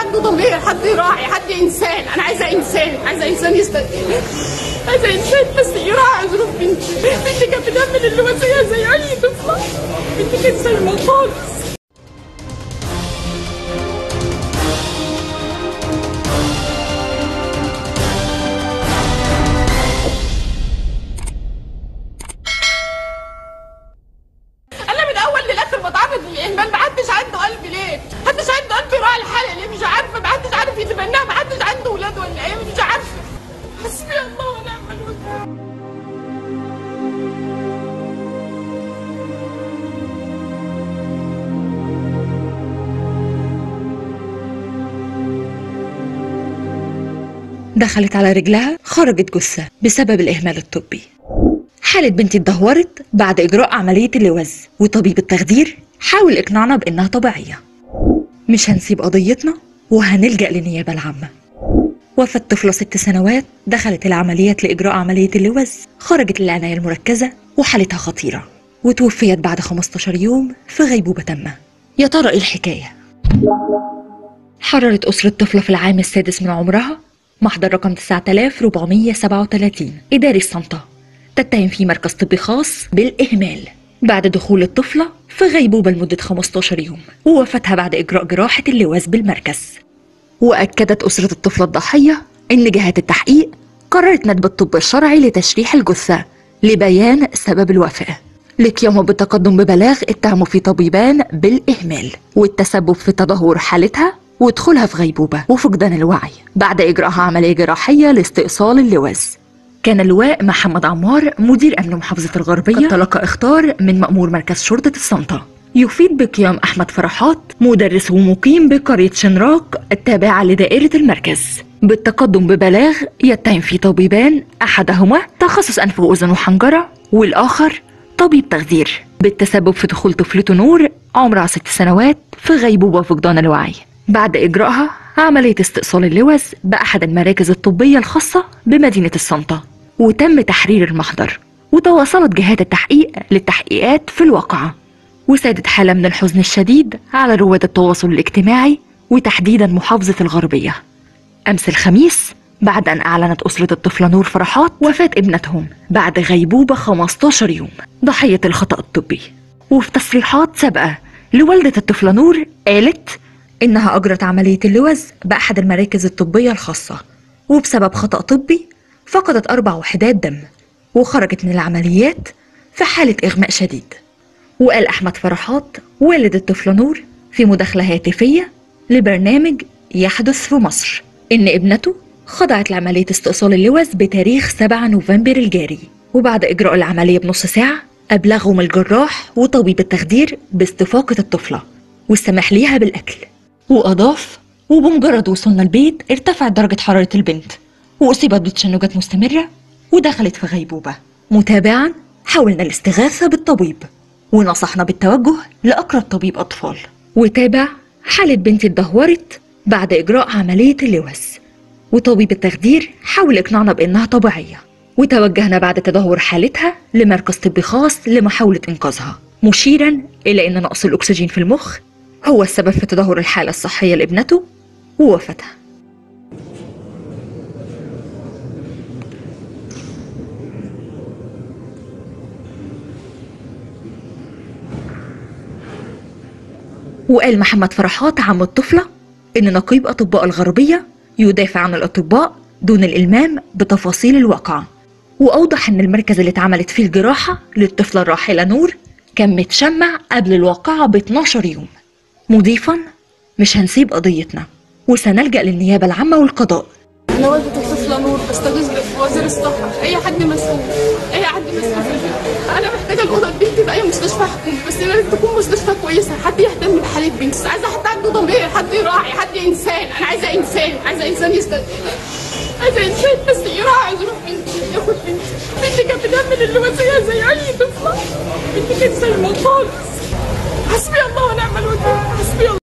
عنده ضمير حد يراعي حد انسان انا عايزه انسان عايزه انسان يست عايزه انسان بس يراعي ظروف بنتي بنتي كانت بتعمل اللي وزيها زي اي طفله بنتي كانت سلمى خالص انا من اول للاخر بتعرض للاهمال ما حدش عنده قلب ليه؟ ما حدش عنده قلب يراعي الحاله ليه؟ مش عارفه ما حدش عارف يتبناها ما حدش عنده اولاد ولا ايه مش عارفه حسبي الله ونعم الوكيل دخلت على رجلها خرجت جثة بسبب الإهمال الطبي حالة بنتي اتدهورت بعد إجراء عملية اللوز وطبيب التخدير حاول إقناعنا بإنها طبيعية مش هنسيب قضيتنا وهنلجأ للنيابة العامة وفاة طفلة ست سنوات دخلت العمليات لإجراء عملية اللوز خرجت للعناية المركزة وحالتها خطيرة وتوفيت بعد 15 يوم في غيبوبة تامة يا ترى إيه الحكاية؟ حررت أسرة طفلة في العام السادس من عمرها محضر رقم 9437 إداري الصمتة تتهم فيه مركز طبي خاص بالإهمال بعد دخول الطفلة في غيبوبة لمدة 15 يوم ووفاتها بعد إجراء جراحة اللواز بالمركز وأكدت أسرة الطفلة الضحية إن جهات التحقيق قررت ندب الطب الشرعي لتشريح الجثة لبيان سبب الوفاة لقيامه بالتقدم ببلاغ اتهموا في طبيبان بالإهمال والتسبب في تدهور حالتها ودخولها في غيبوبة وفقدان الوعي بعد إجراءها عملية جراحية لاستئصال اللواز كان اللواء محمد عمار مدير أمن محافظة الغربية قد تلقى إخطار من مأمور مركز شرطة الصمتة يفيد بقيام أحمد فرحات مدرس ومقيم بقرية شنراق التابعة لدائرة المركز بالتقدم ببلاغ يتهم فيه طبيبان أحدهما تخصص أنف وأذن وحنجرة والآخر طبيب تخدير بالتسبب في دخول طفلته نور عمرها ست سنوات في غيبوبة وفقدان الوعي بعد إجراءها عملية استئصال اللوز بأحد المراكز الطبية الخاصة بمدينة الصمتة وتم تحرير المحضر وتواصلت جهات التحقيق للتحقيقات في الواقعة وسادت حالة من الحزن الشديد على رواد التواصل الاجتماعي وتحديدا محافظة الغربية أمس الخميس بعد أن أعلنت أسرة الطفلة نور فرحات وفاة ابنتهم بعد غيبوبة 15 يوم ضحية الخطأ الطبي وفي تصريحات سابقة لوالدة الطفلة نور قالت إنها أجرت عملية اللوز بأحد المراكز الطبية الخاصة وبسبب خطأ طبي فقدت أربع وحدات دم وخرجت من العمليات في حالة إغماء شديد وقال أحمد فرحات والد الطفلة نور في مداخلة هاتفية لبرنامج يحدث في مصر إن ابنته خضعت لعملية استئصال اللوز بتاريخ 7 نوفمبر الجاري وبعد إجراء العملية بنص ساعة أبلغهم الجراح وطبيب التخدير باستفاقة الطفلة والسماح ليها بالأكل وأضاف وبمجرد وصولنا البيت ارتفعت درجة حرارة البنت وأصيبت بتشنجات مستمرة ودخلت في غيبوبة متابعا حاولنا الاستغاثة بالطبيب ونصحنا بالتوجه لأقرب طبيب أطفال وتابع حالة بنتي اتدهورت بعد إجراء عملية اللوز وطبيب التخدير حاول إقناعنا بإنها طبيعية وتوجهنا بعد تدهور حالتها لمركز طبي خاص لمحاولة إنقاذها مشيرا إلى أن نقص الأكسجين في المخ هو السبب في تدهور الحالة الصحية لابنته ووفاتها وقال محمد فرحات عم الطفلة إن نقيب أطباء الغربية يدافع عن الأطباء دون الإلمام بتفاصيل الواقعة وأوضح إن المركز اللي اتعملت فيه الجراحة للطفلة الراحلة نور كان متشمع قبل الواقعة ب 12 يوم مضيفا مش هنسيب قضيتنا وسنلجأ للنيابة العامة والقضاء انا والدة الطفلة نور بستغيث بوزير الصحة اي حد مسؤول اي حد مسؤول في البيت انا محتاجة الأوضة بنتي في اي مستشفى حكومي بس يا ريت تكون مستشفى كويسة حد يهتم بحالة بنتي بس عايزة حد عنده ضمير حد يراعي حد انسان انا عايزة انسان عايزة انسان يست عايزة انسان بس يراعي ظروف بنتي ياخد بنتي بنتي كانت بتعمل اللي وزيها زي اي طفلة بنتي كانت سلمى خالص حسبي الله ونعم الوكيل حسبي الله